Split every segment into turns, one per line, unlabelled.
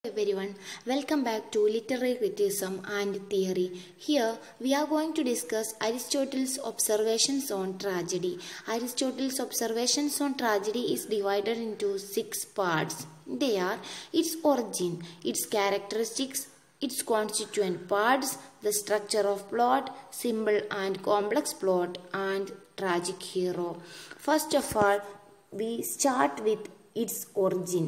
everyone, welcome back to Literary Criticism and Theory. Here we are going to discuss Aristotle's observations on tragedy. Aristotle's observations on tragedy is divided into six parts. They are its origin, its characteristics, its constituent parts, the structure of plot, simple and complex plot, and tragic hero. First of all, we start with its origin.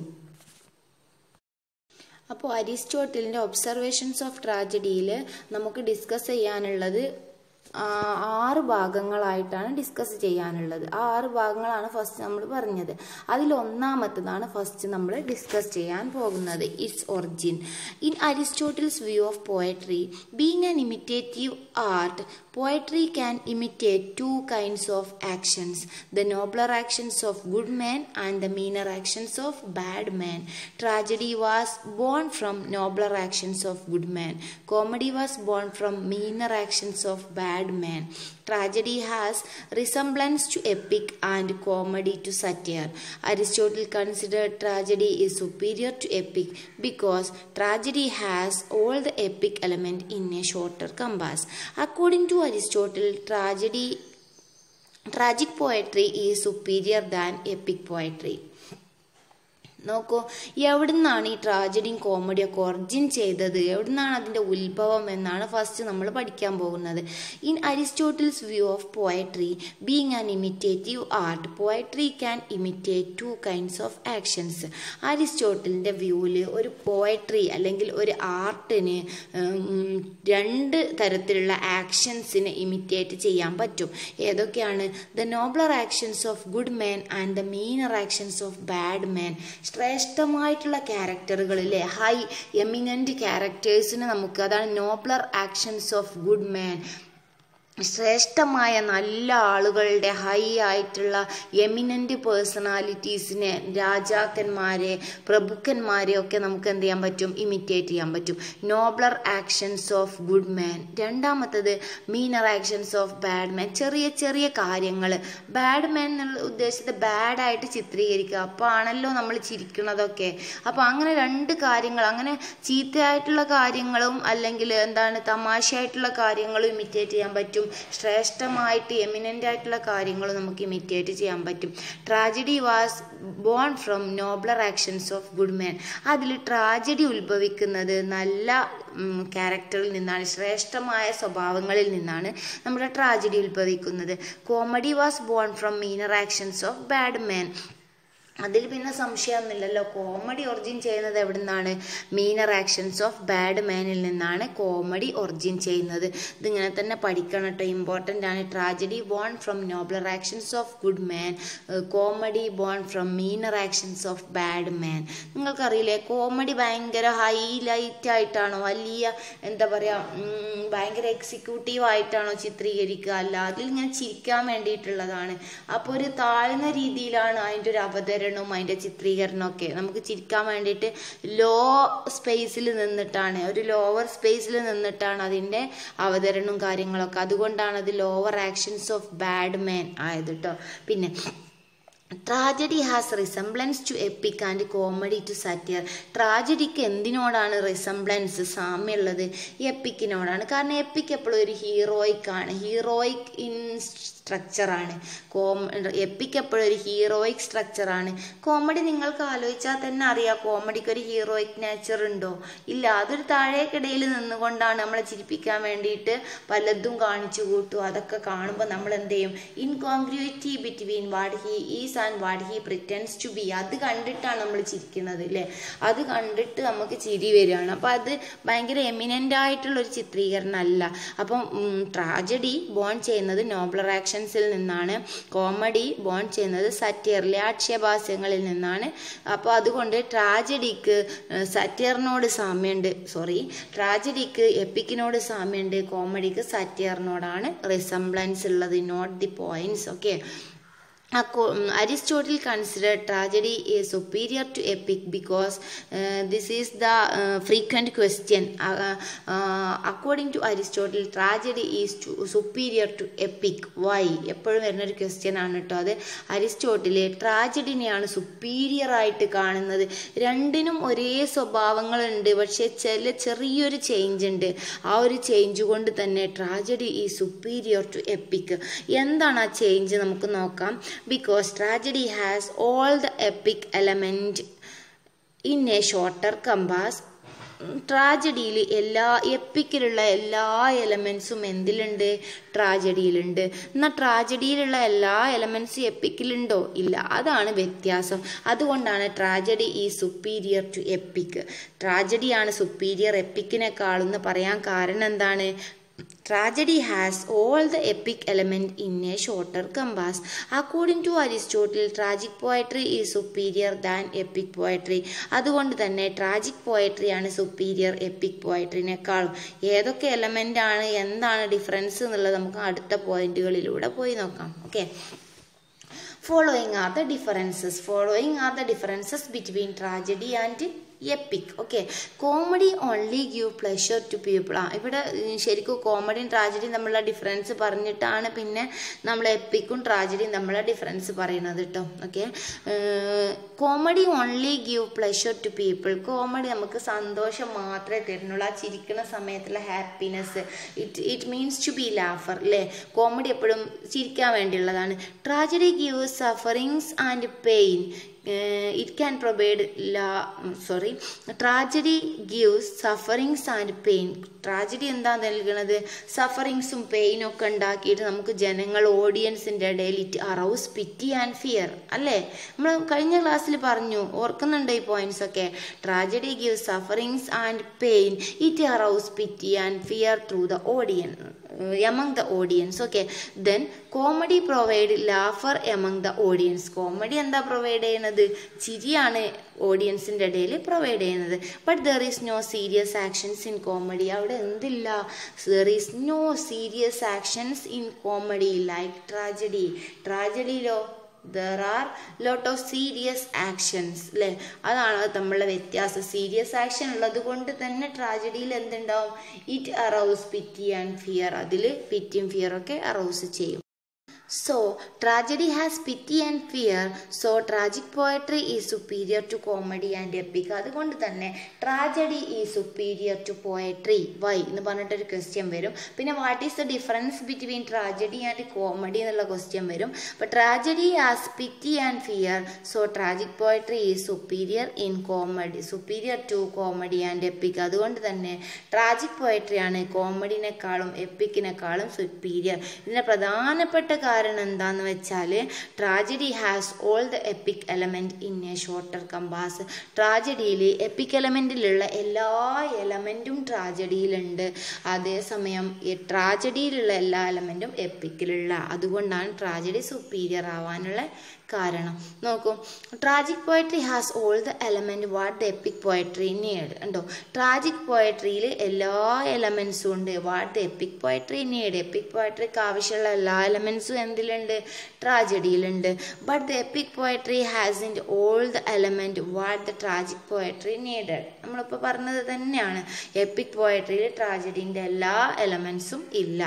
അപ്പോൾ അരിസ്റ്റോട്ടലിൻ്റെ observations of ട്രാജഡിയിൽ നമുക്ക് discuss ചെയ്യാനുള്ളത് ആ, ആറ് ഭാഗങ്ങളായിട്ടാണ് discuss ചെയ്യാനുള്ളത് ആ ആറ് ഭാഗങ്ങളാണ് first നമ്മൾ പറഞ്ഞത് അതിൽ ഒന്നാമത്തതാണ് ഫസ്റ്റ് നമ്മൾ ഡിസ്കസ് ചെയ്യാൻ പോകുന്നത് its origin in Aristotle's view of poetry being an imitative art poetry can imitate two kinds of actions the nobler actions of good man and the meaner actions of bad man tragedy was born from nobler actions of good man. Comedy was born from meaner actions of bad man. Tragedy has resemblance to epic and comedy to satire. Aristotle considered tragedy is superior to epic because tragedy has all the epic element in a shorter compass. According to Aristotle, tragedy tragic poetry is superior than epic poetry. നോക്കൂ എവിടുന്നാണ് ഈ ട്രാജഡിയും കോമഡിയൊക്കെ origin ചെയ്തത് എവിടുന്നാണ് അതിൻ്റെ ഉത്ഭവം എന്നാണ് first നമ്മൾ പഠിക്കാൻ പോകുന്നത് in Aristotle's view of poetry being an imitative art poetry can imitate two kinds of actions അരിസ്റ്റോട്ടലിൻ്റെ വ്യൂവിൽ ഒരു പോയട്രി അല്ലെങ്കിൽ ഒരു ആർട്ടിന് രണ്ട് തരത്തിലുള്ള ആക്ഷൻസിനെ ഇമിറ്റേറ്റ് ചെയ്യാൻ പറ്റും ഏതൊക്കെയാണ് the nobler actions of good man and the meaner actions of bad man ശ്രേഷ്ഠമായിട്ടുള്ള ക്യാരക്ടറുകളിലെ ഹൈ എമിനൻ്റ് ക്യാരക്ടേഴ്സിന് നമുക്ക് അതാണ് nobler actions of good man ശ്രേഷ്ഠമായ നല്ല ആളുകളുടെ ഹൈ ആയിട്ടുള്ള എമിനൻ്റ് പേഴ്സണാലിറ്റീസിനെ രാജാക്കന്മാരെ പ്രഭുക്കന്മാരെ ഒക്കെ നമുക്ക് എന്ത് ചെയ്യാൻ പറ്റും ഇമിറ്റേറ്റ് ചെയ്യാൻ പറ്റും nobler actions of good man രണ്ടാമത്തത് meaner actions of bad man ചെറിയ ചെറിയ കാര്യങ്ങൾ ബാഡ് മാൻ എന്നുള്ള ഉദ്ദേശിച്ചത് ബാഡായിട്ട് ചിത്രീകരിക്കുക അപ്പോൾ ആണല്ലോ നമ്മൾ ചിരിക്കുന്നതൊക്കെ അപ്പോൾ അങ്ങനെ രണ്ട് കാര്യങ്ങൾ അങ്ങനെ ചീത്തയായിട്ടുള്ള കാര്യങ്ങളും അല്ലെങ്കിൽ എന്താണ് തമാശയായിട്ടുള്ള കാര്യങ്ങളും ഇമിറ്റേറ്റ് ചെയ്യാൻ പറ്റും ശ്രേഷ്ഠമായിട്ട് എമിനൻ്റ് ആയിട്ടുള്ള കാര്യങ്ങളും നമുക്ക് ഇമിറ്റേറ്റ് ചെയ്യാൻ പറ്റും tragedy was born from nobler actions of good man അതിൽ ട്രാജഡി ഉത്ഭവിക്കുന്നത് നല്ല ക്യാരക്ടറിൽ നിന്നാണ് ശ്രേഷ്ഠമായ സ്വഭാവങ്ങളിൽ നിന്നാണ് നമ്മുടെ ട്രാജഡി ഉത്ഭവിക്കുന്നത് comedy was born from meaner actions of bad man അതിൽ പിന്നെ സംശയമൊന്നുമില്ലല്ലോ കോമഡി ഒറിജിൻ ചെയ്യുന്നത് എവിടെ നിന്നാണ് മീനർ ആക്ഷൻസ് ഓഫ് ബാഡ് മാനിൽ നിന്നാണ് കോമഡി ഒറിജിൻ ചെയ്യുന്നത് ഇതിങ്ങനെ തന്നെ പഠിക്കണം കേട്ടോ ഇമ്പോർട്ടൻ്റ് ആണ് tragedy born from nobler actions of good man comedy born from meaner actions of bad man നിങ്ങൾക്കറിയില്ലേ കോമഡി ഭയങ്കര ഹൈലൈറ്റ് ആയിട്ടാണോ വലിയ എന്താ പറയുക ഭയങ്കര എക്സിക്യൂട്ടീവ് ആയിട്ടാണോ ചിത്രീകരിക്കുക അല്ല അതിൽ ഇങ്ങനെ ചിരിക്കാൻ വേണ്ടിയിട്ടുള്ളതാണ് അപ്പോൾ ഒരു താഴ്ന്ന രീതിയിലാണ് അതിൻ്റെ ഒരു അവതരണം അവതരണവും അതിൻ്റെ ചിത്രീകരണമൊക്കെ നമുക്ക് ചിരിക്കാൻ വേണ്ടിയിട്ട് ലോ സ്പേസിൽ നിന്നിട്ടാണ് ഒരു ലോവർ സ്പേസിൽ നിന്നിട്ടാണ് അതിൻ്റെ അവതരണവും കാര്യങ്ങളൊക്കെ അതുകൊണ്ടാണ് അത് lower actions of bad man ആയത് കേട്ടോ പിന്നെ tragedy has resemblance to epic and comedy to satire ട്രാജഡിക്ക് എന്തിനോടാണ് റിസംബ്ലൻസ് സാമ്യമുള്ളത് എപ്പിക്കിനോടാണ് കാരണം എപ്പിക് എപ്പോഴും ഒരു ഹീറോയിക് ആണ് ഹീറോയിക് ഇൻ സ്ട്രക്ചറാണ് കോം എപ്പിക് എപ്പോഴും ഒരു ഹീറോയിക് സ്ട്രക്ചറാണ് കോമഡി നിങ്ങൾക്ക് ആലോചിച്ചാൽ തന്നെ അറിയാം കോമഡിക്ക് ഒരു ഹീറോയിക് നേച്ചർ ഉണ്ടോ ഇല്ല അതൊരു താഴേക്കിടയിൽ നിന്നുകൊണ്ടാണ് നമ്മളെ ചിരിപ്പിക്കാൻ വേണ്ടിയിട്ട് പലതും കാണിച്ചു കൂട്ടും അതൊക്കെ കാണുമ്പോൾ നമ്മൾ എന്ത് ചെയ്യും incongruity between what he is and what he pretends to be അത് കണ്ടിട്ടാണ് നമ്മൾ ചിരിക്കുന്നത് അല്ലേ അത് കണ്ടിട്ട് നമുക്ക് ചിരി വരികയാണ് അപ്പോൾ അത് ഭയങ്കര എമിനൻ്റ് ആയിട്ടുള്ള ഒരു ചിത്രീകരണം അല്ല അപ്പം ട്രാജഡി ബോൺ ചെയ്യുന്നത് നോബ്ലർ ആക്ഷൻസിൽ നിന്നാണ് കോമഡി ബോൺ ചെയ്യുന്നത് സറ്റിയറിലെ ആക്ഷേപാസ്യങ്ങളിൽ നിന്നാണ് അപ്പോൾ അതുകൊണ്ട് ട്രാജഡിക്ക് സറ്റിയറിനോട് സാമ്യമുണ്ട് സോറി ട്രാജഡിക്ക് എപ്പിക്കിനോട് സാമ്യമുണ്ട് കോമഡിക്ക് സറ്റിയറിനോടാണ് റിസംബ്ലൻസ് ഉള്ളത് note the points okay Acco- um, Aristotle considered tragedy a superior to epic because uh, this is the uh, frequent question. Uh, uh, according to Aristotle, tragedy is to, superior to epic. Why? എപ്പോഴും വരുന്ന ഒരു question ആണ് കേട്ടോ അത് അരിസ്റ്റോട്ടിലെ ട്രാജഡിനെയാണ് superior ആയിട്ട് കാണുന്നത് രണ്ടിനും ഒരേ സ്വഭാവങ്ങളുണ്ട് പക്ഷെ ചില ചെറിയൊരു ചേഞ്ച് ഉണ്ട് ആ ഒരു ചേഞ്ച് കൊണ്ട് തന്നെ ട്രാജഡി ഈ സുപ്പീരിയർ ടു എപ്പിക് എന്താണ് ആ ചേഞ്ച് നമുക്ക് നോക്കാം because tragedy has all the epic element in a shorter compass ട്രാജഡിയിൽ എല്ലാ എപ്പിക്കിലുള്ള എല്ലാ എലമെൻസും എന്തിലുണ്ട് ട്രാജഡിയിലുണ്ട് എന്നാൽ ട്രാജഡിയിലുള്ള എല്ലാ എലമെൻസും എപ്പിക്കിലുണ്ടോ ഇല്ല അതാണ് വ്യത്യാസം അതുകൊണ്ടാണ് ട്രാജഡി ഈ സുപ്പീരിയർ ടു എപ്പിക് ട്രാജഡിയാണ് സുപ്പീരിയർ എപ്പിക്കിനെക്കാളെന്ന് പറയാൻ കാരണം എന്താണ് Tragedy has all the epic element in a shorter compass. According to Aristotle, tragic poetry is superior than epic poetry. അതുകൊണ്ട് തന്നെ ട്രാജിക് പോയട്രി ആണ് സുപ്പീരിയർ എപ്പിക് പോയട്രിനേക്കാളും ഏതൊക്കെ എലമെന്റ് ആണ് എന്താണ് ഡിഫറൻസ് എന്നുള്ളത് നമുക്ക് അടുത്ത പോയിന്റുകളിലൂടെ പോയി നോക്കാം okay following are the differences following are the differences between tragedy and epic okay comedy only give pleasure to people ആ ഇവിടെ ഉം, ശരിക്കും കോമഡിയും ട്രാജഡിയും തമ്മിലുള്ള ഡിഫറൻസ് പറഞ്ഞിട്ടാണ് പിന്നെ നമ്മൾ എപ്പിക്കും ട്രാജഡിയും തമ്മിലുള്ള ഡിഫറൻസ് പറയുന്നത് കേട്ടോ okay comedy only give pleasure to people comedy നമുക്ക് സന്തോഷം മാത്രമേ തരുന്നുള്ളൂ ആ ചിരിക്കുന്ന സമയത്തുള്ള happiness it it means to be laughter അല്ലേ കോമഡി എപ്പോഴും ചിരിക്കാൻ വേണ്ടിയുള്ളതാണ് tragedy give sufferings and pain it can provide ലാ sorry tragedy gives sufferings and pain tragedy എന്താ നൽകുന്നത് സഫറിങ്സും പെയിനും ഒക്കെ ഉണ്ടാക്കിയിട്ട് നമുക്ക് ജനങ്ങൾ ഓഡിയൻസിൻ്റെ ഇടയിൽ it arouse pity and fear അല്ലേ നമ്മൾ കഴിഞ്ഞ ക്ലാസ്സിൽ പറഞ്ഞു ഓർക്കുന്നുണ്ടോ ഈ പോയിന്റ്സ് ഒക്കെ tragedy gives sufferings and pain it arouse pity and fear through the audience among the audience okay then comedy provide laughter among the audience comedy എന്താ provide ചെയ്യുന്നത് ചിരിയാണ് ഓഡിയൻസിൻ്റെ ഇടയിൽ പ്രൊവൈഡ് ചെയ്യുന്നത് but there is no serious actions in comedy അവിടെ എന്തില്ല there is no serious actions in comedy like tragedy ട്രാജഡിയിലോ there are lot of serious actions അല്ലേ അതാണ് തമ്മിലുള്ള വ്യത്യാസം സീരിയസ് ആക്ഷൻ ഉള്ളത് കൊണ്ട് തന്നെ ട്രാജഡിയിൽ എന്തുണ്ടാവും it arouse pity and fear അതിൽ പിറ്റിയും ഫിയറൊക്കെ അറൗസ് ചെയ്യും So, tragedy has pity and fear. So, tragic poetry is superior to comedy and epic. അതുകൊണ്ട് തന്നെ tragedy is superior to poetry why എന്ന് പറഞ്ഞിട്ടൊരു ക്വസ്റ്റ്യൻ വരും പിന്നെ what is the difference between tragedy and comedy എന്നുള്ള question വരും അപ്പോൾ tragedy as pity and fear so tragic poetry is superior in comedy superior to comedy and epic അതുകൊണ്ട് തന്നെ tragic പോയട്രിയാണ് കോമഡിനേക്കാളും എപ്പിക്കിനേക്കാളും superior ഇതിൻ്റെ പ്രധാനപ്പെട്ട കാരണം എന്താന്ന് വെച്ചാൽ tragedy has all the epic element in a shorter compass ട്രാജഡിയിൽ എപ്പിക് എലമെന്റിലുള്ള എല്ലാ എലമെന്റും ട്രാജഡിയിലുണ്ട് അതേസമയം ഈ ട്രാജഡിയിലുള്ള എല്ലാ എലമെന്റും എപ്പിക്കിലുള്ള അതുകൊണ്ടാണ് ട്രാജഡി സുപ്പീരിയർ ആവാനുള്ള കാരണം നോക്കൂ tragic poetry has all the element what the epic poetry need ഉണ്ടോ ട്രാജിക് പോയട്രിയിൽ എല്ലാ എലമെന്റ്സും ഉണ്ട് what the epic poetry need epic പോയട്രിക്ക് ആവശ്യമുള്ള എല്ലാ എലമെന്റ്സും എന്തിലുണ്ട് ട്രാജഡിയിലുണ്ട് but the epic poetry has in all the element what the tragic poetry needed നമ്മളിപ്പോൾ പറഞ്ഞത് തന്നെയാണ് എപ്പിക് പോയട്രിയിൽ ട്രാജഡീൻ്റെ എല്ലാ എലമെന്റ്സും ഇല്ല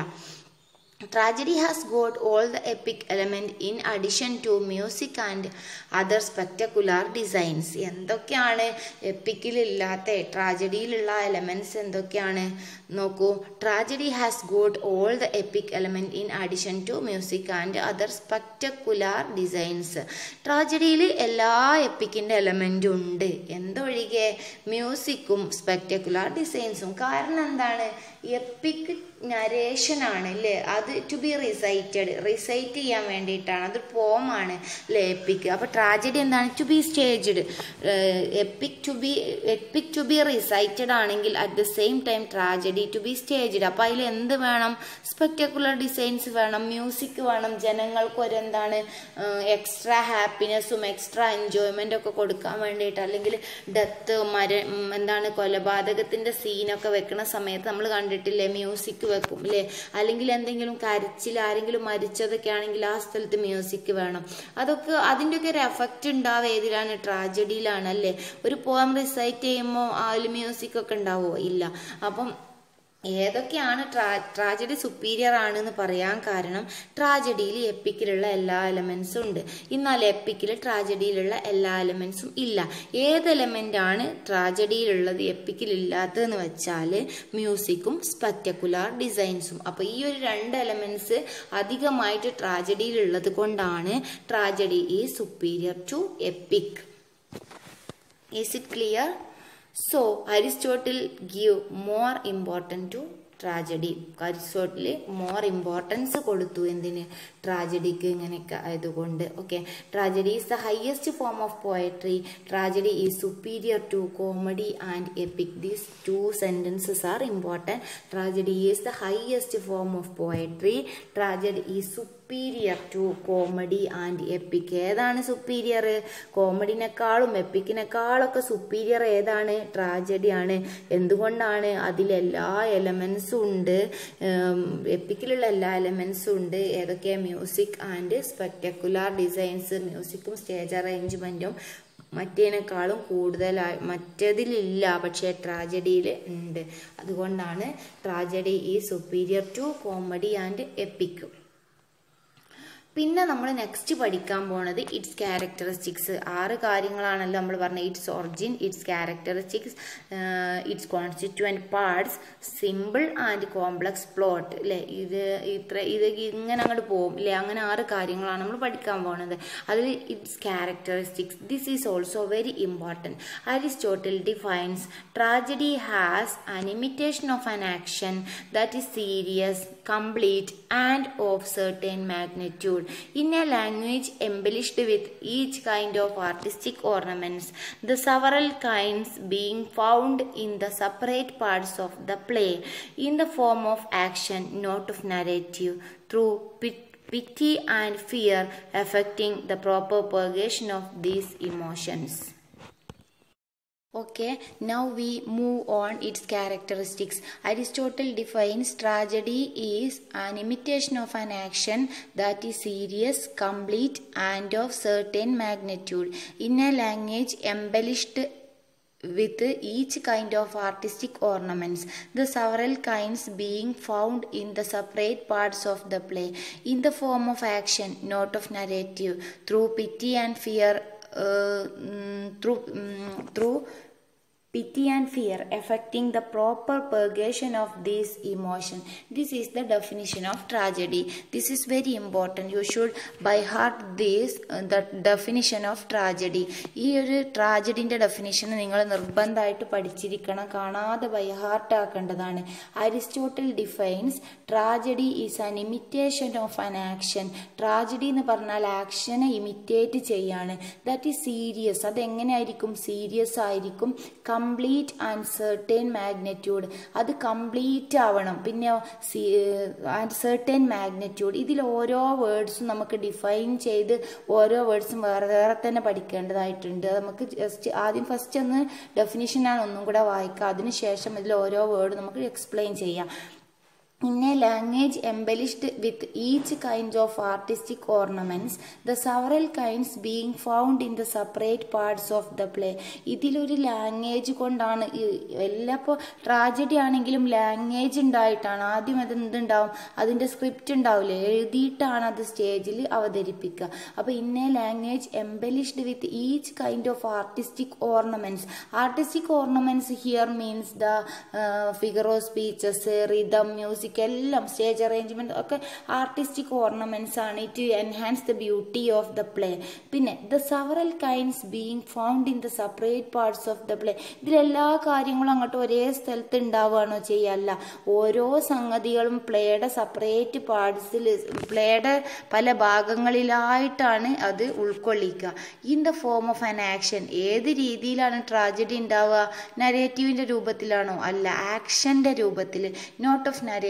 Tragedy has got all the epic element in addition to music and other spectacular designs. എന്തൊക്കെയാണ് എപ്പിക്കിലില്ലാത്ത ട്രാജഡിയിലുള്ള എലമെന്റ്സ് എന്തൊക്കെയാണ് നോക്കൂ tragedy has got all the epic element in addition to music and other spectacular designs ട്രാജഡിയിൽ എല്ലാ എപ്പിക്കിൻ്റെ എലമെൻറ്റും ഉണ്ട് എന്തൊഴികെ മ്യൂസിക്കും സ്പെക്ടക്കുലാർ ഡിസൈൻസും കാരണം എന്താണ് എപ്പിക് നരേഷൻ ആണ് അല്ലേ അത് ടു ബി റിസൈറ്റഡ് റിസൈറ്റ് ചെയ്യാൻ വേണ്ടിയിട്ടാണ് അത് പോമാണ് അല്ലേ എപ്പിക് അപ്പോൾ ട്രാജഡി എന്താണ് to be staged epic to be epic to be recited ആണെങ്കിൽ at the same time tragedy to be staged അപ്പോൾ അതിൽ എന്ത് വേണം സ്പെക്ടക്കുലർ ഡിസൈൻസ് വേണം മ്യൂസിക് വേണം ജനങ്ങൾക്ക് ഒരു എന്താണ് എക്സ്ട്രാ ഹാപ്പിനെസ്സും എക്സ്ട്രാ എൻജോയ്മെൻ്റ് ഒക്കെ കൊടുക്കാൻ വേണ്ടിയിട്ട് അല്ലെങ്കിൽ ഡെത്ത് മര ഉം, എന്താണ് കൊലപാതകത്തിൻ്റെ സീനൊക്കെ വെക്കുന്ന സമയത്ത് നമ്മൾ കണ്ടിട്ടില്ലേ മ്യൂസിക് വെക്കും അല്ലേ അല്ലെങ്കിൽ എന്തെങ്കിലും കരച്ചിൽ ആരെങ്കിലും മരിച്ചതൊക്കെ ആണെങ്കിൽ ആ സ്ഥലത്ത് മ്യൂസിക് വേണം അതൊക്കെ അതിൻ്റെയൊക്കെ ഒരു എഫക്റ്റ് ഉണ്ടാവുക ഏതിലാണ് ട്രാജഡിയിലാണ് അല്ലേ ഒരു പോയം റിസൈറ്റ് ചെയ്യുമ്പോൾ അതിൽ മ്യൂസിക് ഒക്കെ ഉണ്ടാവുമോ ഇല്ല അപ്പം ഏതൊക്കെയാണ് ട്രാ ട്രാജഡി സുപ്പീരിയർ ആണെന്ന് പറയാൻ കാരണം ട്രാജഡിയിൽ എപ്പിക്കിലുള്ള എല്ലാ എലമെന്റ്സും ഉണ്ട് എന്നാൽ എപ്പിക്കിൽ ട്രാജഡിയിലുള്ള എല്ലാ എലമെന്റ്സും ഇല്ല ഏത് എലമെന്റ് ആണ് ട്രാജഡിയിലുള്ളത് എപ്പിക്കിൽ ഇല്ലാത്തതെന്ന് വെച്ചാൽ മ്യൂസിക്കും സ്പെക്ടക്കുലാർ ഡിസൈൻസും അപ്പോൾ ഈ ഒരു രണ്ട് എലമെന്റ്സ് അധികമായിട്ട് ട്രാജഡിയിലുള്ളത് കൊണ്ടാണ് ട്രാജഡി ഈ superior to epic is it clear so Aristotle give more important to tragedy Aristotle more importance കൊടുത്തു എന്തിന് ട്രാജഡിക്ക് ഇങ്ങനെയൊക്കെ ആയതുകൊണ്ട് okay tragedy is the highest form of poetry tragedy is superior to comedy and epic these two sentences are important tragedy is the highest form of poetry tragedy is superior to comedy and epic ഏതാണ് superior കോമഡിനേക്കാളും എപ്പിക്കിനേക്കാളൊക്കെ superior ഏതാണ് ട്രാജഡിയാണ് എന്തുകൊണ്ടാണ് അതിലെല്ലാ എലമെന്റ്സും ഉണ്ട് എപ്പിക്കിലുള്ള എല്ലാ എലമെന്റ്സും ഉണ്ട് ഏതൊക്കെ മ്യൂസിക് ആൻഡ് സ്പെക്ടക്കുലാർ ഡിസൈൻസ് മ്യൂസിക്കും സ്റ്റേജ് അറേഞ്ച്മെന്റും മറ്റേനേക്കാളും കൂടുതലായി മറ്റതിലില്ല പക്ഷേ ട്രാജഡിയിൽ ഉണ്ട് അതുകൊണ്ടാണ് ട്രാജഡി ഈ superior to comedy and epic പിന്നെ നമ്മൾ നെക്സ്റ്റ് പഠിക്കാൻ പോണത് ഇറ്റ്സ് ക്യാരക്ടറിസ്റ്റിക്സ് ആറ് കാര്യങ്ങളാണല്ലോ നമ്മൾ പറഞ്ഞത് its origin its characteristics its constituent parts simple and complex plot അല്ലേ ഇത് ഇത്ര ഇത് ഇങ്ങനെ അങ്ങോട്ട് പോകും അല്ലേ അങ്ങനെ ആറ് കാര്യങ്ങളാണ് നമ്മൾ പഠിക്കാൻ പോകുന്നത് അതിൽ its characteristics this is also very important Aristotle defines tragedy has an imitation of an action that is serious complete and of certain magnitude in a language embellished with each kind of artistic ornaments, the several kinds being found in the separate parts of the play in the form of action, not of narrative, through pity and fear affecting the proper purgation of these emotions. Okay, now we move on its characteristics. Aristotle defines tragedy is an imitation of an action that is serious, complete, and of certain magnitude in a language embellished with each kind of artistic ornaments, the several kinds being found in the separate parts of the play, in the form of action, not of narrative, through pity and fear, uh, mm, through mm, through pity and fear affecting the proper purgation of these emotion this is the definition of tragedy this is very important you should by heart this uh, the definition of tragedy ഈ ഒരു ട്രാജഡിൻ്റെ definition നിങ്ങൾ നിർബന്ധമായിട്ട് പഠിച്ചിരിക്കണം കാണാതെ by heart ആക്കേണ്ടതാണ് Aristotle defines tragedy is an imitation of an action tragedy എന്ന് പറഞ്ഞാൽ ആക്ഷനെ ഇമിറ്റേറ്റ് ചെയ്യാണ് ദാറ്റ് ഈസ് സീരിയസ് അതെങ്ങനെയായിരിക്കും സീരിയസ് ആയിരിക്കും കംപ്ലീറ്റ് ആൻഡ് സെർട്ടേൺ മാഗ്നറ്റ്യൂഡ് അത് കംപ്ലീറ്റ് ആവണം പിന്നെ ആൻഡ് സെർട്ടേൺ മാഗ്നറ്റ്യൂഡ് ഇതിൽ ഓരോ വേർഡ്സും നമുക്ക് ഡിഫൈൻ ചെയ്ത് ഓരോ വേർഡ്സും വേറെ വേറെ തന്നെ പഠിക്കേണ്ടതായിട്ടുണ്ട് അത് നമുക്ക് ജസ്റ്റ് ആദ്യം ഫസ്റ്റ് ഒന്ന് ഡെഫിനിഷനാണ് ഒന്നും കൂടെ വായിക്കുക അതിനുശേഷം ഇതിൽ ഓരോ വേർഡ് നമുക്ക് എക്സ്പ്ലെയിൻ ചെയ്യാം In a language embellished with each kind of artistic ornaments, the several kinds being found in the separate parts of the play. ഇതിലൊരു ലാംഗ്വേജ് കൊണ്ടാണ് എല്ലാ ഇപ്പോൾ ട്രാജഡി ആണെങ്കിലും ലാംഗ്വേജ് ഉണ്ടായിട്ടാണ് ആദ്യം അത് എന്തുണ്ടാവും അതിൻ്റെ സ്ക്രിപ്റ്റ് ഉണ്ടാവില്ലേ എഴുതിയിട്ടാണ് അത് സ്റ്റേജിൽ അവതരിപ്പിക്കുക അപ്പോൾ ഇന്ന language embellished with each kind of artistic ornaments artistic ornaments here means the figure of speeches rhythm music എല്ലാം സ്റ്റേജ് അറേഞ്ച്മെന്റ് ഒക്കെ ആർട്ടിസ്റ്റിക് ഓർണമെന്റ്സ് ആണ് to enhance the beauty of the play പിന്നെ the several kinds being found in the separate parts of the play ഇതിലെല്ലാ കാര്യങ്ങളും അങ്ങോട്ട് ഒരേ സ്ഥലത്ത് ഉണ്ടാവുകയാണോ ചെയ്യല്ല ഓരോ സംഗതികളും പ്ലേയുടെ സെപ്പറേറ്റ് പാർട്സിൽ പ്ലേയുടെ പല ഭാഗങ്ങളിലായിട്ടാണ് അത് ഉൾക്കൊള്ളിക്കുക in the form of an action ഏത് രീതിയിലാണ് ട്രാജഡി ഉണ്ടാവുക നരേറ്റീവിന്റെ രൂപത്തിലാണോ അല്ല ആക്ഷന്റെ രൂപത്തിൽ നോട്ട് ഓഫ് നരേറ്റീവ്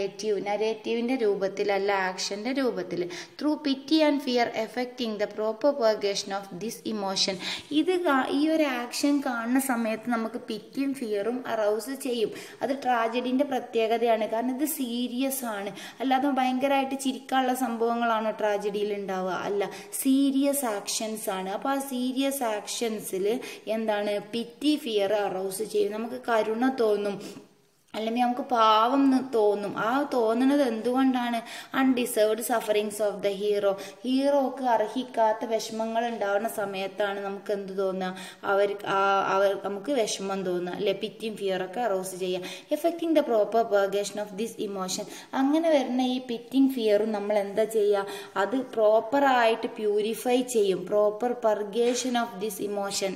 നരേറ്റീവ് നരേറ്റീവിൻ്റെ രൂപത്തിലല്ല ആക്ഷൻ്റെ രൂപത്തിൽ through pity and fear effecting the proper purgation of this emotion ഇത് ഈ ഒരു ആക്ഷൻ കാണുന്ന സമയത്ത് നമുക്ക് പിറ്റിയും ഫിയറും അറൗസ് ചെയ്യും അത് ട്രാജഡിൻ്റെ പ്രത്യേകതയാണ് കാരണം ഇത് സീരിയസ് ആണ് അല്ലാതെ ഭയങ്കരമായിട്ട് ചിരിക്കാനുള്ള സംഭവങ്ങളാണോ ട്രാജഡിയിൽ ഉണ്ടാവുക അല്ല സീരിയസ് ആക്ഷൻസ് ആണ് അപ്പോൾ ആ സീരിയസ് ആക്ഷൻസിൽ എന്താണ് പിറ്റി ഫിയർ അറൗസ് ചെയ്യും നമുക്ക് കരുണ തോന്നും അല്ലെങ്കിൽ നമുക്ക് പാവം തോന്നും ആ തോന്നുന്നത് എന്തുകൊണ്ടാണ് undeserved sufferings of the hero ഹീറോക്ക് അർഹിക്കാത്ത വിഷമങ്ങൾ ഉണ്ടാവുന്ന സമയത്താണ് നമുക്ക് എന്ത് തോന്നുക അവർ അവർ നമുക്ക് വിഷമം തോന്നുക അല്ലെ പിറ്റിയും ഫിയറൊക്കെ അറോസ് ചെയ്യുക effecting the proper purgation of this emotion അങ്ങനെ വരുന്ന ഈ പിറ്റിംഗ് ഫിയറും നമ്മൾ എന്താ ചെയ്യുക അത് പ്രോപ്പറായിട്ട് പ്യൂരിഫൈ ചെയ്യും proper purgation of this emotion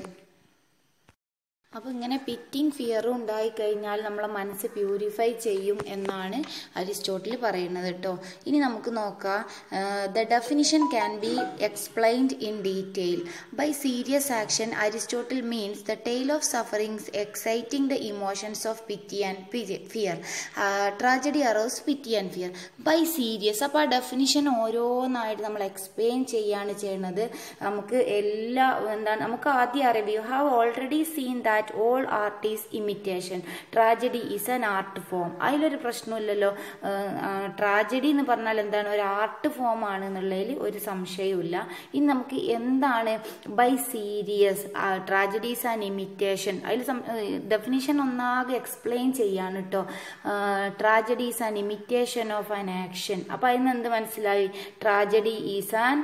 അപ്പോൾ ഇങ്ങനെ പിറ്റിംഗ് ഫിയറും ഉണ്ടായിക്കഴിഞ്ഞാൽ നമ്മളെ മനസ്സ് പ്യൂരിഫൈ ചെയ്യും എന്നാണ് അരിസ്റ്റോട്ടിൽ പറയുന്നത് കേട്ടോ ഇനി നമുക്ക് നോക്കാം the definition can be explained in detail by serious action Aristotle means the tale of sufferings exciting the emotions of pity and fear tragedy arouse pity and fear by serious അപ്പോൾ ആ definition ഓരോന്നായിട്ട് നമ്മൾ explain ചെയ്യാണ് ചെയ്യുന്നത് നമുക്ക് എല്ലാ എന്താണ് നമുക്ക് ആദ്യം അറിയാം you have already seen that that all art is imitation tragedy is an art form അതിലൊരു പ്രശ്നമില്ലല്ലോ ട്രാജഡി എന്ന് പറഞ്ഞാൽ എന്താണ് ഒരു ആർട്ട് ഫോം ആണ് എന്നുള്ളതിൽ ഒരു സംശയവുമില്ല ഇനി നമുക്ക് എന്താണ് by serious tragedy is an imitation അതിൽ ഡെഫിനിഷൻ ഒന്നാകെ എക്സ്പ്ലെയിൻ ചെയ്യാണ് കേട്ടോ tragedy is an imitation of an action അപ്പോൾ അതിന് എന്ത് മനസ്സിലായി tragedy is an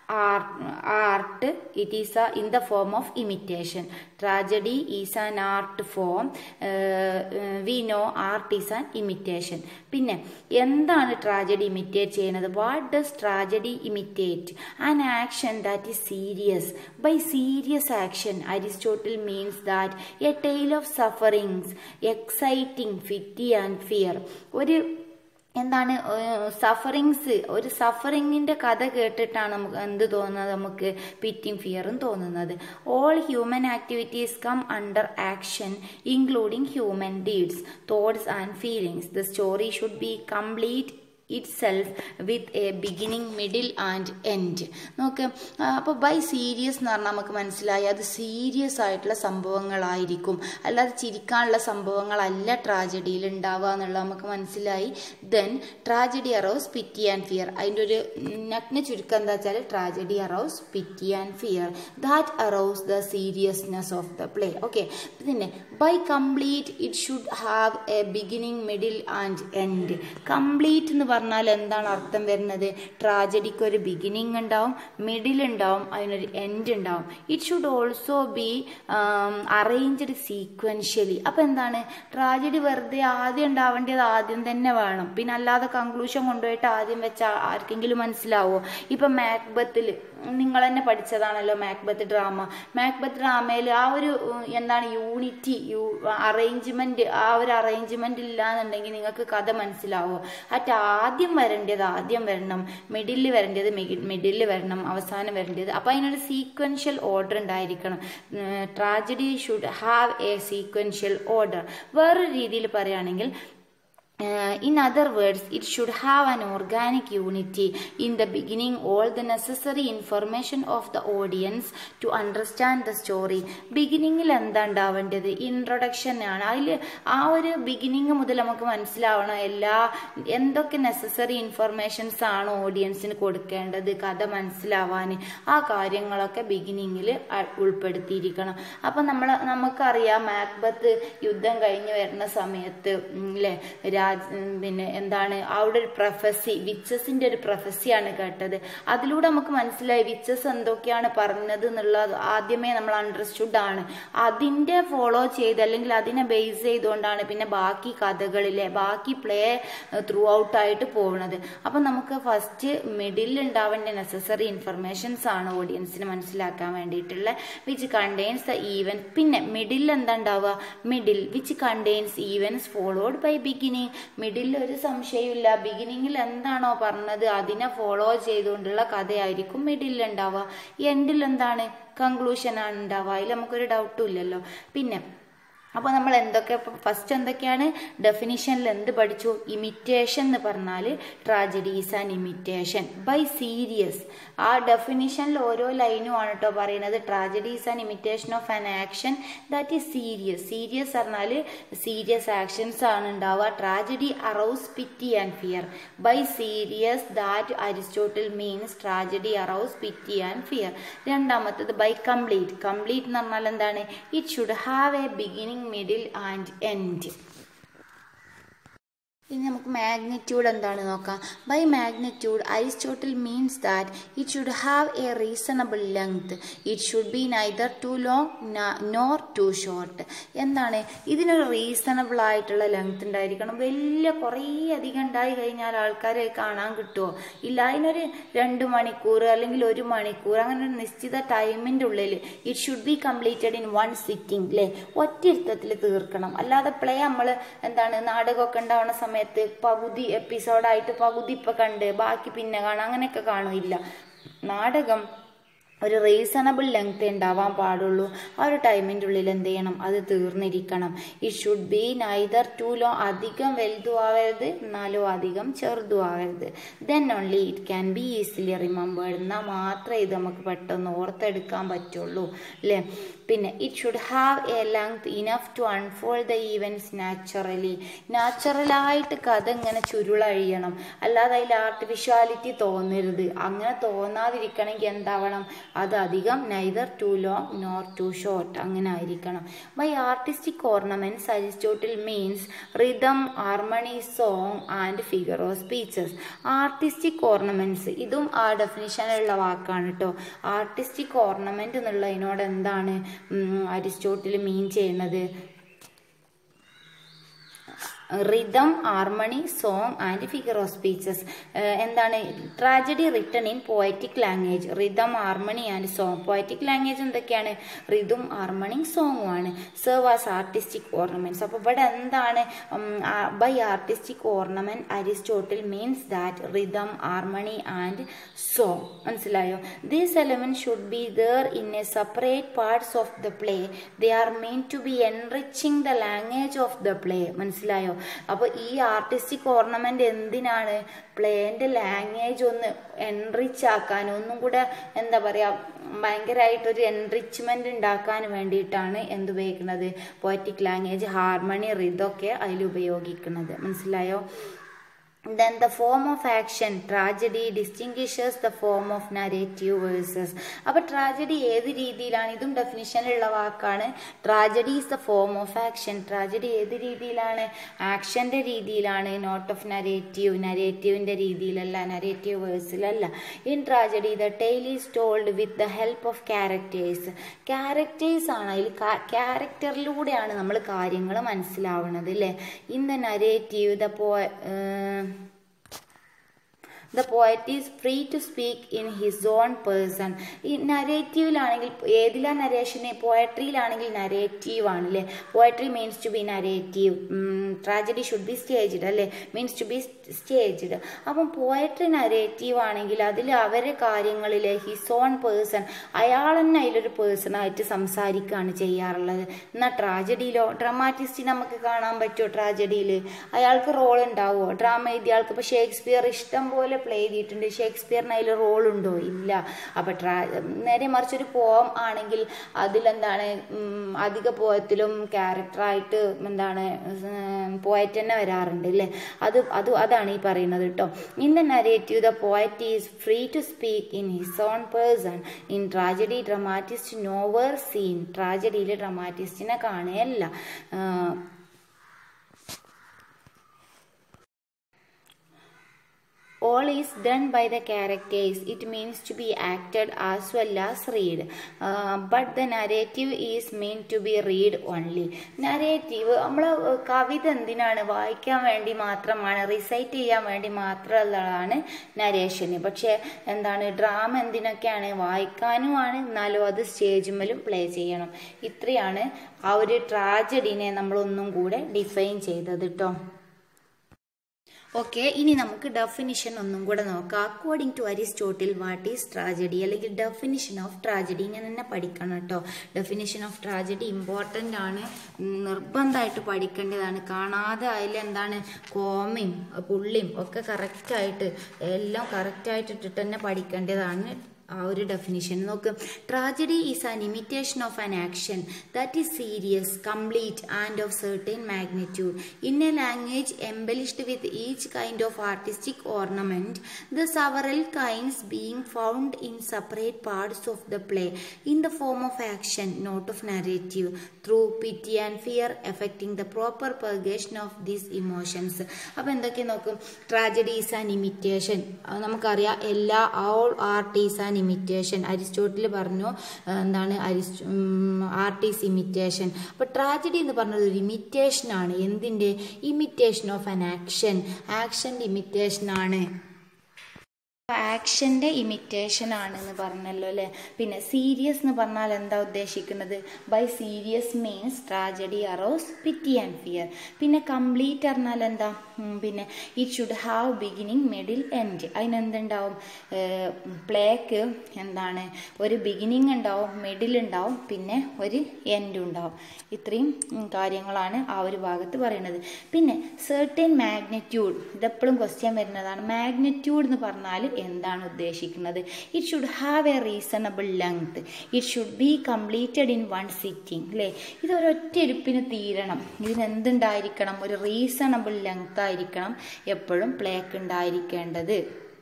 art it is a, in the form of imitation tragedy is an art form uh, uh, we know art is an imitation പിന്നെ എന്താണ് tragedy imitate ചെയ്യുന്നത് what does tragedy imitate an action that is serious by serious action Aristotle means that a tale of sufferings exciting pity and fear ഒരു എന്താണ് sufferings ഒരു സഫറിങ്ങിന്റെ കഥ കേട്ടിട്ടാണ് നമുക്ക് എന്ത് തോന്നുന്നത് നമുക്ക് പിറ്റിംഗ് ഫിയറും തോന്നുന്നത് all human activities come under action including human deeds thoughts and feelings the story should be complete itself with a beginning middle and end നോക്ക് അപ്പോൾ ബൈ സീരിയസ് എന്ന് പറഞ്ഞാൽ നമുക്ക് മനസ്സിലായി അത് സീരിയസ് ആയിട്ടുള്ള സംഭവങ്ങളായിരിക്കും അല്ലാതെ ചിരിക്കാനുള്ള സംഭവങ്ങളല്ല ട്രാജഡിയിൽ ഉണ്ടാവുക എന്നുള്ളത് നമുക്ക് മനസ്സിലായി then tragedy arouse pity and fear അതിൻ്റെ ഒരു നഗ്ന ചുരുക്കം എന്താ വെച്ചാൽ tragedy arouse pity and fear that arouse the seriousness of the play okay പിന്നെ by complete it should have a beginning middle and end complete എന്ന് പറഞ്ഞാൽ എന്താണ് അർത്ഥം വരുന്നത് ട്രാജഡിക്ക് ഒരു ബിഗിനിങ് ഉണ്ടാവും മിഡിൽ ഉണ്ടാവും അതിനൊരു എൻഡ് ഉണ്ടാവും it should also be arranged sequentially അപ്പം എന്താണ് ട്രാജഡി വെറുതെ ആദ്യം ഉണ്ടാവേണ്ടത് ആദ്യം തന്നെ വേണം പിന്നെ അല്ലാതെ കൺക്ലൂഷൻ കൊണ്ടുപോയിട്ട് ആദ്യം വെച്ചാൽ ആർക്കെങ്കിലും മനസ്സിലാവോ ഇപ്പം മാക്ബത്തിൽ നിങ്ങൾ തന്നെ പഠിച്ചതാണല്ലോ മാക്ബത്ത് ഡ്രാമ മാക്ബത്ത് ഡ്രാമയിൽ ആ ഒരു എന്താണ് യൂണിറ്റി യു അറേഞ്ച്മെന്റ് ആ ഒരു അറേഞ്ച്മെന്റ് ഇല്ല എന്നുണ്ടെങ്കിൽ നിങ്ങൾക്ക് കഥ മനസ്സിലാവോ അറ്റ് ആദ്യം വരേണ്ടത് ആദ്യം വരണം മിഡിലിൽ വരേണ്ടത് മിഡിലിൽ വരണം അവസാനം വരേണ്ടത് അപ്പൊ അതിനൊരു സീക്വൻഷ്യൽ ഓർഡർ ഉണ്ടായിരിക്കണം tragedy should have a sequential order വേറൊരു രീതിയിൽ പറയുകയാണെങ്കിൽ Uh, in other words, it should have an organic unity. In the beginning, all the necessary information of the audience to understand the story. ബിഗിനിങ്ങിൽ എന്താ ഉണ്ടാവേണ്ടത് introduction ആണ് അതിൽ ആ ഒരു beginning മുതൽ നമുക്ക് മനസ്സിലാവണം എല്ലാ എന്തൊക്കെ നെസസറി ഇൻഫർമേഷൻസ് ആണ് ഓഡിയൻസിന് കൊടുക്കേണ്ടത് കഥ മനസ്സിലാവാൻ ആ കാര്യങ്ങളൊക്കെ ബിഗിനിങ്ങിൽ ഉൾപ്പെടുത്തിയിരിക്കണം അപ്പം നമ്മൾ നമുക്കറിയാം മാക്ബത്ത് യുദ്ധം കഴിഞ്ഞ് വരുന്ന സമയത്ത് അല്ലേ രാജ് പിന്നെ എന്താണ് അവിടെ ഒരു പ്രൊഫസി വിച്ചസിന്റെ ഒരു പ്രൊഫസിയാണ് കേട്ടത് അതിലൂടെ നമുക്ക് മനസ്സിലായി വിച്ചസ് എന്തൊക്കെയാണ് പറഞ്ഞത് എന്നുള്ളത് ആദ്യമേ നമ്മൾ അണ്ടർസ്റ്റുഡ് ആണ് അതിന്റെ ഫോളോ ചെയ്ത് അല്ലെങ്കിൽ അതിനെ ബേസ് ചെയ്തുകൊണ്ടാണ് പിന്നെ ബാക്കി കഥകളിലെ ബാക്കി പ്ലേ ത്രൂ ഔട്ട് ആയിട്ട് പോകുന്നത് അപ്പം നമുക്ക് ഫസ്റ്റ് മിഡിൽ ഉണ്ടാവേണ്ട നെസസറി ഇൻഫർമേഷൻസ് ആണ് ഓഡിയൻസിന് മനസ്സിലാക്കാൻ വേണ്ടിയിട്ടുള്ള വിച്ച് കണ്ടെയ്ൻസ് ദ ഈവൻ പിന്നെ മിഡിൽ എന്താ ഉണ്ടാവുക middle which contains events followed by beginning middle ഒരു സംശയമില്ല ബിഗിനിങ്ങിൽ എന്താണോ പറഞ്ഞത് അതിനെ ഫോളോ ചെയ്തുകൊണ്ടുള്ള കഥയായിരിക്കും മിഡിൽ ഉണ്ടാവുക എൻഡിൽ എന്താണ് കൺക്ലൂഷൻ ആണ് ഉണ്ടാവുക അതിൽ നമുക്കൊരു ഡൗട്ടും ഇല്ലല്ലോ പിന്നെ അപ്പോൾ നമ്മൾ എന്തൊക്കെ ഫസ്റ്റ് എന്തൊക്കെയാണ് ഡെഫിനിഷനിൽ എന്ത് പഠിച്ചു ഇമിറ്റേഷൻ എന്ന് പറഞ്ഞാൽ tragedy is an imitation by serious ആ ഡെഫിനിഷനിൽ ഓരോ ലൈനും ആണ് കേട്ടോ പറയുന്നത് tragedy is an imitation of an action that is serious serious പറഞ്ഞാൽ സീരിയസ് ആക്ഷൻസ് ആണ് ഉണ്ടാവുക tragedy arouse pity and fear by serious that Aristotle means tragedy arouse pity and fear രണ്ടാമത്തത് ബൈ കംപ്ലീറ്റ് കംപ്ലീറ്റ് എന്ന് പറഞ്ഞാൽ എന്താണ് it should have a beginning middle and end ഇനി നമുക്ക് magnitude എന്താണ് നോക്കാം by magnitude Aristotle means that it should have a reasonable length it should be neither too long nor too short എന്താണ് ഇതിനൊരു reasonable ആയിട്ടുള്ള ലെങ്ത് ഉണ്ടായിരിക്കണം വലിയ കുറേ അധികം ഉണ്ടായി കഴിഞ്ഞാൽ ആൾക്കാരെ കാണാൻ കിട്ടുമോ ഇല്ല അതിനൊരു രണ്ട് മണിക്കൂർ അല്ലെങ്കിൽ ഒരു മണിക്കൂർ അങ്ങനെ ഒരു നിശ്ചിത ടൈമിൻ്റെ ഉള്ളിൽ it should be completed in one sitting അല്ലേ ഒറ്റ ഇരുത്തത്തിൽ തീർക്കണം അല്ലാതെ പ്ലേ നമ്മൾ എന്താണ് നാടകമൊക്കെ ഉണ്ടാവുന്ന സമയത്ത് പകുതി എപ്പിസോഡായിട്ട് പകുതി ഇപ്പൊ കണ്ട് ബാക്കി പിന്നെ കാണാം അങ്ങനെയൊക്കെ കാണില്ല നാടകം ഒരു റീസണബിൾ ലെങ്ത് ഉണ്ടാവാൻ പാടുള്ളൂ ആ ഒരു ടൈമിൻ്റെ ഉള്ളിൽ എന്ത് ചെയ്യണം അത് തീർന്നിരിക്കണം it should be neither too low അധികം വലുതും ആവരുത് എന്നാലോ അധികം ചെറുതും ആവരുത് then only it can be easily remembered എന്നാൽ മാത്രമേ ഇത് നമുക്ക് പെട്ടെന്ന് ഓർത്തെടുക്കാൻ പറ്റുള്ളൂ അല്ലേ പിന്നെ it should have a length enough to unfold the events naturally നാച്ചുറലായിട്ട് കഥ ഇങ്ങനെ ചുരുളഴിയണം അല്ലാതെ അതിൽ ആർട്ടിഫിഷ്യാലിറ്റി തോന്നരുത് അങ്ങനെ തോന്നാതിരിക്കണമെങ്കിൽ എന്താവണം അത് അധികം neither too long nor too short അങ്ങനെ ആയിരിക്കണം by artistic ornaments Aristotle means rhythm harmony song and figure of speeches artistic ornaments ഇതും ആ ഡെഫിനിഷനിലുള്ള വാക്കാണ് കേട്ടോ ആർട്ടിസ്റ്റിക് ഓർണമെന്റ് എന്നുള്ളതിനോട് എന്താണ് അരിസ്റ്റോട്ടിൽ മീൻ ചെയ്യുന്നത് rhythm harmony song and figure of speeches എന്താണ് tragedy written in poetic language rhythm harmony and song poetic language എന്തൊക്കെയാണ് rhythm harmony സോങ്ങും ആണ് serve as artistic ornaments അപ്പോൾ ഇവിടെ എന്താണ് by artistic ornament Aristotle means that rhythm harmony and song മനസ്സിലായോ these element should be there in a separate parts of the play they are mean to be enriching the language of the play മനസ്സിലായോ അപ്പോൾ ഈ artistic ornament എന്തിനാണ് പ്ലേന്റെ language ഒന്ന് enrich ആക്കാൻ ഒന്നും കൂടെ എന്താ പറയാ ഭയങ്കരമായിട്ടൊരു എൻറിച്ച്മെന്റ് ഉണ്ടാക്കാൻ വേണ്ടിയിട്ടാണ് എന്ത് ഉപയോഗിക്കുന്നത് പോയറ്റിക് ലാംഗ്വേജ് ഹാർമണി റിതൊക്കെ അതിൽ ഉപയോഗിക്കുന്നത് മനസ്സിലായോ then the form of action tragedy distinguishes the form of narrative verses അപ്പൊ ട്രാജഡി ഏത് രീതിയിലാണ് ഇതും ഡെഫിനിഷനിലുള്ള വാക്കാണ് tragedy is the form of action tragedy ഏത് രീതിയിലാണ് ആക്ഷന്റെ രീതിയിലാണ് നോട്ട് ഓഫ് നരേറ്റീവ് നരേറ്റീവിന്റെ രീതിയിലല്ല നരേറ്റീവ് വേഴ്സിലല്ല in tragedy the tale is told with the help of characters characters ആണ് അതിൽ ക്യാരക്ടറിലൂടെയാണ് നമ്മൾ കാര്യങ്ങൾ മനസ്സിലാവുന്നത് അല്ലേ ഇൻ ദ നരേറ്റീവ് ദ പോ the poet is free to speak in his own person ഈ നരേറ്റീവിലാണെങ്കിൽ ഏതിലാ നരേഷന് പോയട്രിയിലാണെങ്കിൽ നരേറ്റീവ് ആണ് അല്ലേ poetry means to be narrative tragedy should be staged അല്ലേ മീൻസ് ടു ബി സ്റ്റേജ്ഡ് അപ്പം പോയട്രി നരേറ്റീവ് ആണെങ്കിൽ അതിൽ അവരെ കാര്യങ്ങളിൽ ഹിസ് ഓൺ പേഴ്സൺ അയാൾ തന്നെ അതിലൊരു പേഴ്സണായിട്ട് സംസാരിക്കുകയാണ് ചെയ്യാറുള്ളത് എന്നാൽ ട്രാജഡിയിലോ ഡ്രാമാറ്റിസ്റ്റ് നമുക്ക് കാണാൻ പറ്റുമോ ട്രാജഡിയിൽ അയാൾക്ക് റോൾ ഉണ്ടാവുമോ ഡ്രാമ എഴുതിയ ആൾക്ക് ഇപ്പോൾ ഷേക്സ്പിയർ ഇഷ്ടം പോലെ പ്ലേ ചെയ്തിട്ടുണ്ട് ഷേക്സ്പിയറിന് അതിൽ റോൾ ഉണ്ടോ ഇല്ല അപ്പൊ ട്രാ നേരെ മറിച്ച് ഒരു പോം ആണെങ്കിൽ അതിലെന്താണ് അധിക പോയത്തിലും ക്യാരക്ടറായിട്ട് എന്താണ് പോയറ്റ് തന്നെ വരാറുണ്ട് അല്ലേ അത് അത് അതാണ് ഈ പറയുന്നത് കേട്ടോ in the narrative the poet is free to speak in his own person in tragedy dramatist nowhere seen ട്രാജഡിയിൽ ഡ്രമാറ്റിസ്റ്റിനെ കാണുകയല്ല all is done by the characters it means to be acted as well as read uh, but the narrative is meant to be read only narrative നമ്മൾ കവിത എന്തിനാണ് വായിക്കാൻ വേണ്ടി മാത്രമാണ് recite ചെയ്യാൻ വേണ്ടി മാത്രമുള്ളതാണ് നരേഷന് പക്ഷെ എന്താണ് ഡ്രാമ എന്തിനൊക്കെയാണ് വായിക്കാനുമാണ് എന്നാലും അത് സ്റ്റേജുമേലും പ്ലേ ചെയ്യണം ഇത്രയാണ് ആ ഒരു ട്രാജഡിനെ നമ്മൾ ഒന്നും കൂടെ ഡിഫൈൻ ചെയ്തത് കേട്ടോ ഓക്കെ ഇനി നമുക്ക് ഡെഫിനിഷൻ ഒന്നും കൂടെ നോക്കാം according to Aristotle what is tragedy അല്ലെങ്കിൽ ഡെഫിനിഷൻ ഓഫ് ട്രാജഡി ഇങ്ങനെ തന്നെ പഠിക്കണം കേട്ടോ ഡെഫിനിഷൻ ഓഫ് ട്രാജഡി ഇമ്പോർട്ടൻ്റ് ആണ് നിർബന്ധമായിട്ട് പഠിക്കേണ്ടതാണ് കാണാതെ അതിൽ എന്താണ് കോമയും പുള്ളിയും ഒക്കെ കറക്റ്റായിട്ട് എല്ലാം കറക്റ്റായിട്ട് ഇട്ടിട്ട് തന്നെ പഠിക്കേണ്ടതാണ് ആ ഒരു ഡെഫിനിഷൻ നോക്ക് tragedy is an imitation of an action that is serious complete and of certain magnitude in a language embellished with each kind of artistic ornament the several kinds being found in separate parts of the play in the form of action not of narrative through pity and fear effecting the proper purgation of these emotions അപ്പോൾ എന്തൊക്കെ നോക്കും tragedy is an imitation നമുക്കറിയാം എല്ലാ all art is an imitation Aristotle പറഞ്ഞു എന്താണ് അരിസ്റ്റോ art is imitation അപ്പോൾ tragedy എന്ന് പറഞ്ഞത് ഒരു ഇമിറ്റേഷൻ ആണ് എന്തിൻ്റെ ഇമിറ്റേഷൻ ഓഫ് ആൻ ആക്ഷൻ ആക്ഷൻ്റെ ഇമിറ്റേഷൻ ആണ് ആക്ഷൻ്റെ ഇമിറ്റേഷൻ ആണെന്ന് പറഞ്ഞല്ലോ അല്ലേ പിന്നെ സീരിയസ് എന്ന് പറഞ്ഞാൽ എന്താ ഉദ്ദേശിക്കുന്നത് by serious means tragedy arouse pity and fear പിന്നെ കംപ്ലീറ്റ് പറഞ്ഞാൽ എന്താ പിന്നെ it should have beginning middle end അതിനെന്തുണ്ടാവും പ്ലേക്ക് എന്താണ് ഒരു ബിഗിനിങ് ഉണ്ടാവും മിഡിൽ ഉണ്ടാവും പിന്നെ ഒരു എൻഡ് ഉണ്ടാവും ഇത്രയും കാര്യങ്ങളാണ് ആ ഒരു ഭാഗത്ത് പറയുന്നത് പിന്നെ സെർട്ടൻ മാഗ്നറ്റ്യൂഡ് ഇതെപ്പോഴും ക്വസ്റ്റ്യൻ വരുന്നതാണ് മാഗ്നറ്റ്യൂഡ് എന്ന് പറഞ്ഞാൽ എന്താണ് ഉദ്ദേശിക്കുന്നത് it should have a reasonable length it should be completed in one sitting അല്ലേ ഇത് ഒരൊറ്റ ഇരിപ്പിന് തീരണം ഇതിന് എന്തുണ്ടായിരിക്കണം ഒരു റീസണബിൾ ലെങ്ത് ആയിരിക്കണം എപ്പോഴും പ്ലേക്ക് ഉണ്ടായിരിക്കേണ്ടത്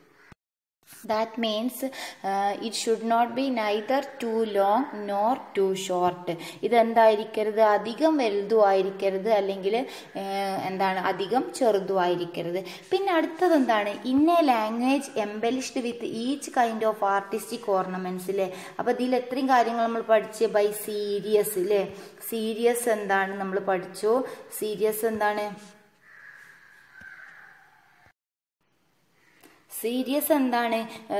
that means it should not be neither too long nor too short ഇതെന്തായിരിക്കരുത് അധികം വലുതും ആയിരിക്കരുത് അല്ലെങ്കിൽ എന്താണ് അധികം ചെറുതും ആയിരിക്കരുത് പിന്നെ അടുത്തത് എന്താണ് in a language embellished with each kind of artistic ornaments അല്ലേ അപ്പോൾ ഇതിൽ എത്രയും കാര്യങ്ങൾ നമ്മൾ പഠിച്ച് ബൈ സീരിയസ് അല്ലേ സീരിയസ് എന്താണ് നമ്മൾ പഠിച്ചു സീരിയസ് എന്താണ് സീരിയസ് എന്താണ്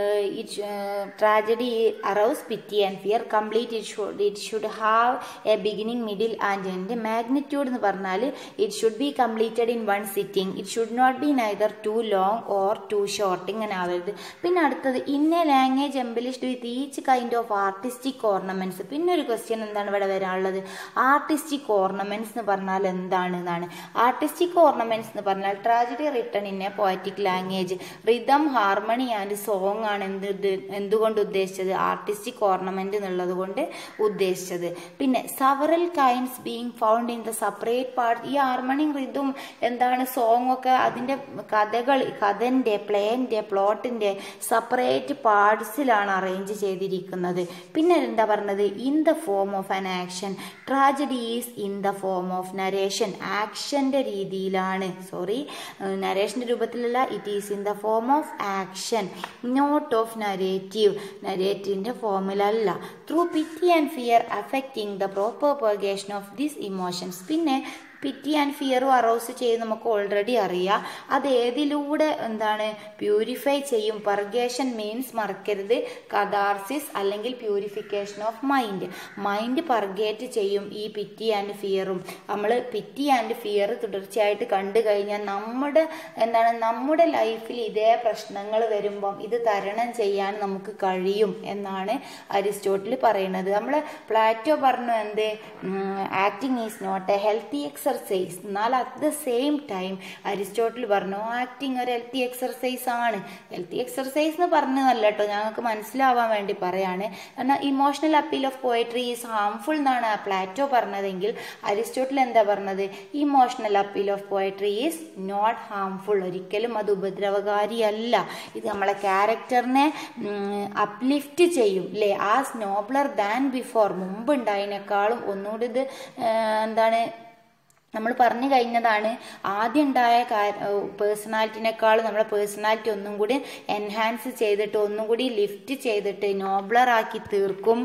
tragedy arouse pity and fear complete it should it should have a beginning middle and end magnitude എന്ന് പറഞ്ഞാൽ it should be completed in one sitting it should not be neither too long or too short ഇങ്ങനെ ആവരുത് പിന്നെ അടുത്തത് in a language embellished with each kind of artistic ornaments പിന്നെ ഒരു question എന്താണ് ഇവിടെ വരാനുള്ളത് ആർട്ടിസ്റ്റിക് ഓർണമെന്റ്സ് എന്ന് പറഞ്ഞാൽ എന്താണ് എന്നാണ് ആർട്ടിസ്റ്റിക് ഓർണമെന്റ്സ് എന്ന് പറഞ്ഞാൽ tragedy written in a poetic language rhythm harmony and song ആണ് എന്ത് എന്തുകൊണ്ട് ഉദ്ദേശിച്ചത് ആർട്ടിസ്റ്റിക് ഓർണമെന്റ് എന്നുള്ളത് കൊണ്ട് ഉദ്ദേശിച്ചത് പിന്നെ several kinds being found in the separate part ഈ ഹാർമണി റിതും എന്താണ് സോങ് ഒക്കെ അതിന്റെ കഥകൾ കഥന്റെ പ്ലേന്റെ പ്ലോട്ടിന്റെ സെപ്പറേറ്റ് പാർട്സിലാണ് അറേഞ്ച് ചെയ്തിരിക്കുന്നത് പിന്നെ എന്താ പറഞ്ഞത് in the form of an action tragedy is in the form of narration ആക്ഷന്റെ രീതിയിലാണ് സോറി നരേഷന്റെ രൂപത്തിലല്ല it is in the form of action not of narrative നരേറ്റീവിന്റെ ഫോമിലല്ല through pity and fear affecting the proper purgation of these emotions പിന്നെ pity and ഫിയറും arose ചെയ്ത് നമുക്ക് already അറിയാം അത് ഏതിലൂടെ എന്താണ് പ്യൂരിഫൈ ചെയ്യും പർഗേഷൻ മീൻസ് മറക്കരുത് കഥാർസിസ് അല്ലെങ്കിൽ purification of mind mind purgate ചെയ്യും ഈ പിറ്റി ആൻഡ് ഫിയറും നമ്മൾ പിറ്റി ആൻഡ് ഫിയർ തുടർച്ചയായിട്ട് കണ്ടു കഴിഞ്ഞാൽ നമ്മുടെ എന്താണ് നമ്മുടെ ലൈഫിൽ ഇതേ പ്രശ്നങ്ങൾ വരുമ്പം ഇത് തരണം ചെയ്യാൻ നമുക്ക് കഴിയും എന്നാണ് അരിസ്റ്റോട്ടിൽ പറയുന്നത് നമ്മൾ പ്ലാറ്റോ പറഞ്ഞു എന്ത് acting is not a healthy exercise എന്നാൽ at the same time Aristotle പറഞ്ഞു ആക്ടിങ് ഒരു ഹെൽത്തി എക്സർസൈസ് ആണ് ഹെൽത്തി എക്സർസൈസ് എന്ന് പറഞ്ഞതല്ല കേട്ടോ ഞങ്ങൾക്ക് മനസ്സിലാവാൻ വേണ്ടി പറയാണ് എന്നാൽ emotional appeal of poetry is harmful എന്നാണ് പ്ലാറ്റോ പറഞ്ഞതെങ്കിൽ അരിസ്റ്റോട്ടിൽ എന്താ പറഞ്ഞത് emotional appeal of poetry is not harmful ഒരിക്കലും അത് ഉപദ്രവകാരിയല്ല ഇത് നമ്മളെ ക്യാരക്ടറിനെ അപ്ലിഫ്റ്റ് ചെയ്യും അല്ലേ ആസ് നോബ്ലർ ദാൻ ബിഫോർ മുമ്പ് ഉണ്ടായതിനേക്കാളും ഒന്നുകൂടി ഇത് എന്താണ് നമ്മൾ പറഞ്ഞു കഴിഞ്ഞതാണ് ആദ്യം ഉണ്ടായ പേഴ്സണാലിറ്റിനേക്കാളും നമ്മളെ പേഴ്സണാലിറ്റി ഒന്നും കൂടി എൻഹാൻസ് ചെയ്തിട്ട് ഒന്നും കൂടി ലിഫ്റ്റ് ചെയ്തിട്ട് നോബ്ലർ ആക്കി തീർക്കും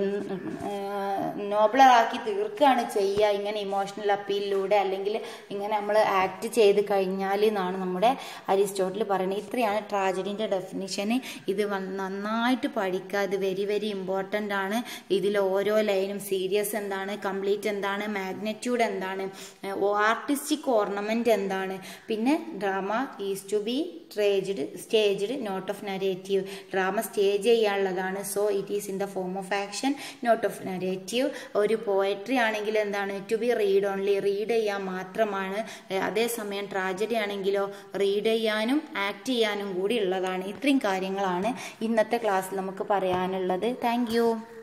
നോബ്ലർ ആക്കി തീർക്കുകയാണ് ചെയ്യുക ഇങ്ങനെ ഇമോഷണൽ അപ്പീലിലൂടെ അല്ലെങ്കിൽ ഇങ്ങനെ നമ്മൾ ആക്ട് ചെയ്ത് കഴിഞ്ഞാൽ എന്നാണ് നമ്മുടെ അരിസ്റ്റോട്ടിൽ പറയുന്നത് ഇത്രയാണ് ട്രാജഡിൻ്റെ ഡെഫിനിഷന് ഇത് നന്നായിട്ട് പഠിക്കുക ഇത് വെരി വെരി ഇമ്പോർട്ടൻ്റ് ആണ് ഇതിൽ ഓരോ ലൈനും സീരിയസ് എന്താണ് കംപ്ലീറ്റ് എന്താണ് മാഗ്നറ്റ്യൂഡ് എന്താണ് ആർട്ടിസ്റ്റിക് ഓർണമെന്റ് എന്താണ് പിന്നെ ഡ്രാമ ഈസ് ടു ബി ട്രേജ്ഡ് staged not of narrative drama stage ചെയ്യാനുള്ളതാണ് so it is in the form of action not of narrative ഒരു പോയട്രി ആണെങ്കിൽ എന്താണ് to be read only read ചെയ്യാൻ മാത്രമാണ് അതേസമയം ട്രാജഡി ആണെങ്കിലോ റീഡ് ചെയ്യാനും ആക്ട് ചെയ്യാനും കൂടി ഉള്ളതാണ് ഇത്രയും കാര്യങ്ങളാണ് ഇന്നത്തെ ക്ലാസ്സിൽ നമുക്ക് പറയാനുള്ളത് താങ്ക്